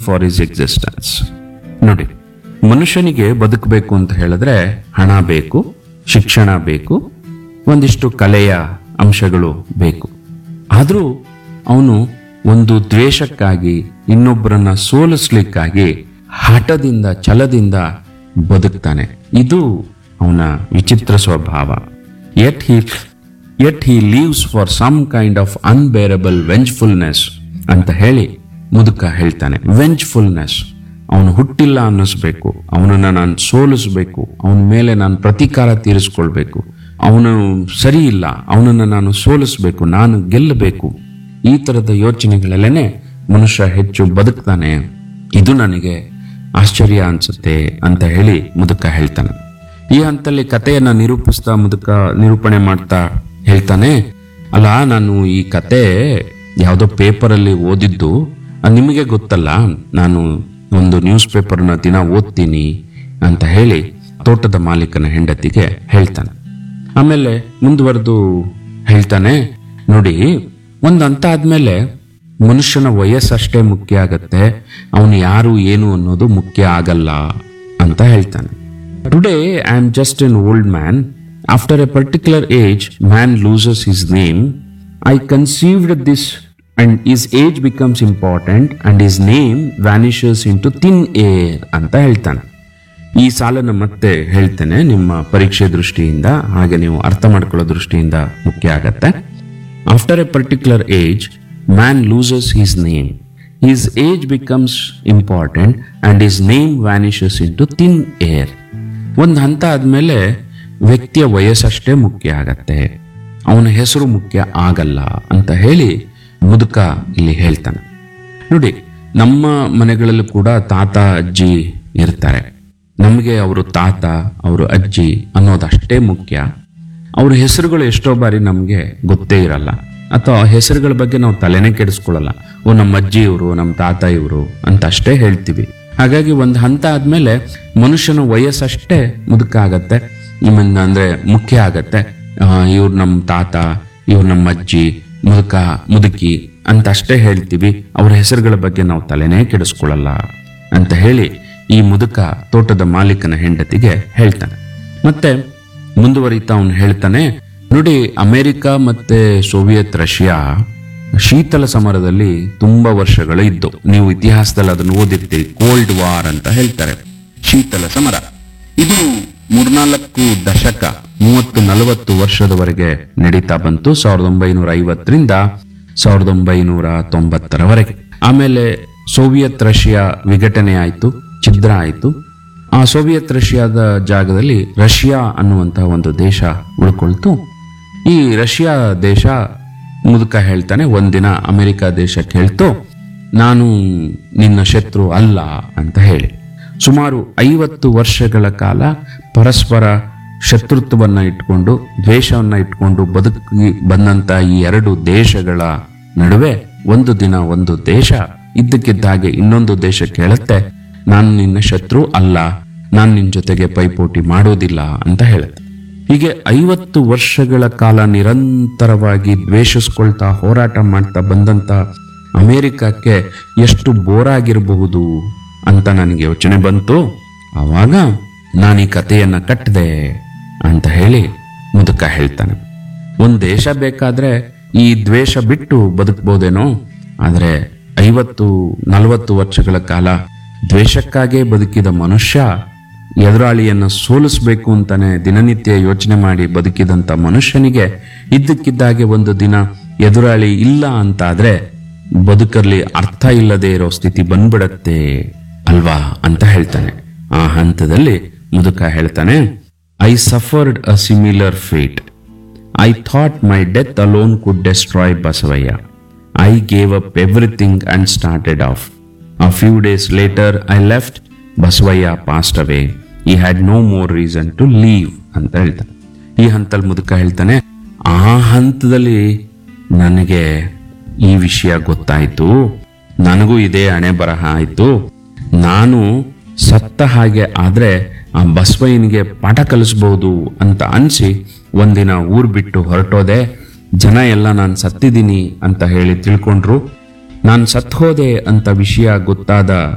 for is existence ನೋಡಿ ಮನುಷ್ಯನಿಗೆ ಬದುಕಬೇಕು ಅಂತ ಹೇಳಿದ್ರೆ ಹಣ ಬೇಕು ಶಿಕ್ಷಣ ಬೇಕು ಒಂದಿಷ್ಟು ಕಲೆಯ ಅಂಶಗಳು ಬೇಕು ಆದರೂ ಅವನು ಒಂದು ದ್ವೇಷಕ್ಕಾಗಿ ಇನ್ನೊಬ್ಬರನ್ನ ಸೋಲಿಸ್ಲಿಕ್ಕಾಗಿ ಹಠದಿಂದ ಛಲದಿಂದ ಬದುಕ್ತಾನೆ ಇದು ಅವನ ವಿಚಿತ್ರ ಸ್ವಭಾವ yet he yet he leaves for some kind of unbearable vengefulness ಅಂತ ಹೇಳಿ ಮುದುಕ ಹೇಳ್ತಾನೆ ವೆಂಜ್ಫುಲ್ನೆಸ್ ಅವನು ಹುಟ್ಟಿಲ್ಲ ಅನ್ನಿಸ್ಬೇಕು ಅವನನ್ನ ನಾನು ಸೋಲಿಸ್ಬೇಕು ಅವನ ಮೇಲೆ ನಾನು ಪ್ರತೀಕಾರ ತೀರಿಸ್ಕೊಳ್ಬೇಕು ಅವನು ಸರಿ ಇಲ್ಲ ಅವನನ್ನು ನಾನು ಸೋಲಿಸ್ಬೇಕು ನಾನು ಗೆಲ್ಲಬೇಕು ಈ ತರದ ಯೋಚನೆಗಳಲ್ಲೇನೆ ಮನುಷ್ಯ ಹೆಚ್ಚು ಬದುಕ್ತಾನೆ ಇದು ನನಗೆ ಆಶ್ಚರ್ಯ ಅನ್ಸುತ್ತೆ ಅಂತ ಹೇಳಿ ಮುದುಕ ಹೇಳ್ತಾನೆ ಈ ಹಂತಲ್ಲಿ ಕಥೆಯನ್ನ ನಿರೂಪಿಸ್ತಾ ಮುದುಕ ನಿರೂಪಣೆ ಮಾಡ್ತಾ ಹೇಳ್ತಾನೆ ಅಲ್ಲ ನಾನು ಈ ಕತೆ ಯಾವುದೋ ಪೇಪರಲ್ಲಿ ಓದಿದ್ದು ಅದ್ ನಿಮಗೆ ಗೊತ್ತಲ್ಲ ನಾನು ಒಂದು ನ್ಯೂಸ್ ಪೇಪರ್ನ ದಿನ ಓದ್ತೀನಿ ಅಂತ ಹೇಳಿ ತೋಟದ ಮಾಲೀಕನ ಹೆಂಡತಿಗೆ ಹೇಳ್ತಾನೆ ಆಮೇಲೆ ಮುಂದುವರೆದು ಹೇಳ್ತಾನೆ ನೋಡಿ ಒಂದು ಹಂತ ಆದ್ಮೇಲೆ ಮನುಷ್ಯನ ವಯಸ್ಸಷ್ಟೇ ಮುಖ್ಯ ಆಗತ್ತೆ ಅವನು ಯಾರು ಏನು ಅನ್ನೋದು ಮುಖ್ಯ ಆಗಲ್ಲ ಅಂತ ಹೇಳ್ತಾನೆ today I am just an old man after a particular age man loses his name I conceived this and his age becomes important and his name vanishes into thin air ಅಂತ ಹೇಳ್ತಾನೆ ಈ ಸಾಲನ್ನು ಮತ್ತೆ ಹೇಳ್ತೇನೆ ನಿಮ್ಮ ಪರೀಕ್ಷೆ ದೃಷ್ಟಿಯಿಂದ ಹಾಗೆ ನೀವು ಅರ್ಥ ಮಾಡ್ಕೊಳ್ಳೋ ದೃಷ್ಟಿಯಿಂದ ಮುಖ್ಯ ಆಗತ್ತೆ after a particular age man loses his name his age becomes important and his name vanishes into thin air ಒಂದು ಹಂತ ಆದ್ಮೇಲೆ ವ್ಯಕ್ತಿಯ ವಯಸ್ಸಷ್ಟೇ ಮುಖ್ಯ ಆಗತ್ತೆ ಅವನ ಹೆಸರು ಮುಖ್ಯ ಆಗಲ್ಲ ಅಂತ ಹೇಳಿ ಮುದುಕ ಇಲ್ಲಿ ಹೇಳ್ತಾನೆ ನೋಡಿ ನಮ್ಮ ಮನೆಗಳಲ್ಲೂ ಕೂಡ ತಾತ ಅಜ್ಜಿ ಇರ್ತಾರೆ ನಮಗೆ ಅವರು ತಾತ ಅವರು ಅಜ್ಜಿ ಅನ್ನೋದಷ್ಟೇ ಮುಖ್ಯ ಅವ್ರ ಹೆಸರುಗಳು ಎಷ್ಟೋ ಬಾರಿ ನಮಗೆ ಗೊತ್ತೇ ಇರಲ್ಲ ಅಥವಾ ಆ ಹೆಸರುಗಳ ಬಗ್ಗೆ ನಾವು ತಲೆನೇ ಕೆಡಿಸ್ಕೊಳ್ಳಲ್ಲ ಓ ನಮ್ಮ ಅಜ್ಜಿ ಇವರು ನಮ್ಮ ತಾತ ಇವರು ಅಂತ ಅಷ್ಟೇ ಹೇಳ್ತೀವಿ ಹಾಗಾಗಿ ಒಂದು ಹಂತ ಆದ್ಮೇಲೆ ಮನುಷ್ಯನ ವಯಸ್ಸಷ್ಟೇ ಮುದುಕ ಆಗತ್ತೆ ನಿಮ್ಮನ್ನ ಅಂದ್ರೆ ಮುಖ್ಯ ಆಗತ್ತೆ ಇವ್ರು ನಮ್ಮ ತಾತ ಇವ್ರು ನಮ್ಮ ಅಜ್ಜಿ ಮುದುಕ ಮುದುಕಿ ಅಂತ ಅಷ್ಟೇ ಹೇಳ್ತೀವಿ ಅವ್ರ ಹೆಸರುಗಳ ಬಗ್ಗೆ ನಾವು ತಲೆನೇ ಕೆಡಿಸ್ಕೊಳ್ಳಲ್ಲ ಅಂತ ಹೇಳಿ ಈ ಮುದುಕ ತೋಟದ ಮಾಲೀಕನ ಹೆಂಡತಿಗೆ ಹೇಳ್ತಾನೆ ಮತ್ತೆ ಮುಂದುವರಿತಾ ಅವನು ಹೇಳ್ತಾನೆ ನೋಡಿ ಅಮೆರಿಕ ಮತ್ತೆ ಸೋವಿಯತ್ ರಷ್ಯಾ ಶೀತಲ ಸಮರದಲ್ಲಿ ತುಂಬಾ ವರ್ಷಗಳು ಇದ್ದು ನೀವು ಇತಿಹಾಸದಲ್ಲಿ ಅದನ್ನು ಓದಿರ್ತೀರಿ ಕೋಲ್ಡ್ ವಾರ್ ಅಂತ ಹೇಳ್ತಾರೆ ಶೀತಲ ಸಮರ ಇದು ಮೂರ್ನಾಲ್ಕು ದಶಕ ಮೂವತ್ತು ನಲವತ್ತು ವರ್ಷದವರೆಗೆ ನಡೀತಾ ಬಂತು ಸಾವಿರದ ಒಂಬೈನೂರ ಐವತ್ತರಿಂದ ಸಾವಿರದ ಒಂಬೈನೂರ ತೊಂಬತ್ತರವರೆಗೆ ಆಮೇಲೆ ಸೋವಿಯತ್ ರಷ್ಯಾ ವಿಘಟನೆ ಆಯಿತು ಛಿದ್ರ ಆಯಿತು ಆ ಸೋವಿಯತ್ ರಷ್ಯಾದ ಜಾಗದಲ್ಲಿ ರಷ್ಯಾ ಅನ್ನುವಂತಹ ಒಂದು ದೇಶ ಉಳ್ಕೊಳ್ತು ಈ ರಷ್ಯಾ ದೇಶ ಮುದುಕ ಹೇಳ್ತಾನೆ ಒಂದಿನ ಅಮೆರಿಕ ದೇಶಕ್ಕೆ ಹೇಳ್ತು ನಾನು ನಿನ್ನ ಶತ್ರು ಅಲ್ಲ ಅಂತ ಹೇಳಿ ಸುಮಾರು ಐವತ್ತು ವರ್ಷಗಳ ಕಾಲ ಪರಸ್ಪರ ಶತ್ರುತ್ವವನ್ನ ಇಟ್ಕೊಂಡು ದ್ವೇಷವನ್ನ ಇಟ್ಕೊಂಡು ಬದುಕಿ ಬಂದಂತ ಈ ಎರಡು ದೇಶಗಳ ನಡುವೆ ಒಂದು ದಿನ ಒಂದು ದೇಶ ಇದ್ದಕ್ಕಿದ್ದ ಹಾಗೆ ಇನ್ನೊಂದು ದೇಶಕ್ಕೆ ಹೇಳುತ್ತೆ ನಾನು ನಿನ್ನ ಶತ್ರು ಅಲ್ಲ ನಾನು ನಿನ್ನ ಜೊತೆಗೆ ಪೈಪೋಟಿ ಮಾಡೋದಿಲ್ಲ ಅಂತ ಹೇಳುತ್ತೆ ಹೀಗೆ ಐವತ್ತು ವರ್ಷಗಳ ಕಾಲ ನಿರಂತರವಾಗಿ ದ್ವೇಷಿಸ್ಕೊಳ್ತಾ ಹೋರಾಟ ಮಾಡ್ತಾ ಬಂದಂತ ಅಮೆರಿಕಕ್ಕೆ ಎಷ್ಟು ಬೋರಾಗಿರಬಹುದು ಅಂತ ನನಗೆ ಯೋಚನೆ ಬಂತು ಆವಾಗ ನಾನು ಈ ಕಥೆಯನ್ನ ಕಟ್ಟಿದೆ ಅಂತ ಹೇಳಿ ಮುದುಕ ಹೇಳ್ತಾನೆ ಒಂದ್ ದೇಶ ಬೇಕಾದ್ರೆ ಈ ದ್ವೇಷ ಬಿಟ್ಟು ಬದುಕ್ಬೋದೇನೋ ಆದ್ರೆ ಐವತ್ತು ನಲವತ್ತು ವರ್ಷಗಳ ಕಾಲ ದ್ವೇಷಕ್ಕಾಗೇ ಬದುಕಿದ ಮನುಷ್ಯ ಎದುರಾಳಿಯನ್ನ ಸೋಲಿಸ್ಬೇಕು ಅಂತಾನೆ ದಿನನಿತ್ಯ ಯೋಚನೆ ಮಾಡಿ ಬದುಕಿದಂತ ಮನುಷ್ಯನಿಗೆ ಇದ್ದಕ್ಕಿದ್ದಾಗೆ ಒಂದು ದಿನ ಎದುರಾಳಿ ಇಲ್ಲ ಅಂತಾದ್ರೆ ಬದುಕಲ್ಲಿ ಅರ್ಥ ಇಲ್ಲದೆ ಇರೋ ಸ್ಥಿತಿ ಬಂದ್ಬಿಡತ್ತೆ ಅಲ್ವಾ ಅಂತ ಹೇಳ್ತಾನೆ ಆ ಹಂತದಲ್ಲಿ ಮುದುಕ ಹೇಳ್ತಾನೆ I suffered a similar fate I thought my death alone could destroy Basavayya I gave up everything and started off a few days later I left Basavayya passed away he had no more reason to leave ಅಂತ ಹೇಳ್ತಾನೆ ಈ ಹಂತದಲ್ಲಿ ಮುದುಕ ಹೇಳ್ತಾನೆ ಆ ಹಂತದಲ್ಲಿ ನನಗೆ ಈ ವಿಷಯ ಗೊತ್ತಾಯ್ತು ನನಗೂ ಇದೇ ಹಣೆ ಬರಹ ಆಯ್ತು ನಾನು ಸತ್ತ ಹಾಗೆ ಆದ್ರೆ ಆ ಬಸವಯ್ಯನಿಗೆ ಪಾಠ ಕಲಿಸ್ಬಹುದು ಅಂತ ಅನ್ಸಿ ಒಂದಿನ ಊರ್ ಬಿಟ್ಟು ಹೊರಟೋದೆ ಜನ ಎಲ್ಲ ನಾನು ಸತ್ತಿದ್ದೀನಿ ಅಂತ ಹೇಳಿ ತಿಳ್ಕೊಂಡ್ರು ನಾನು ಸತ್ ಹೋದೆ ಅಂತ ವಿಷಯ ಗೊತ್ತಾದ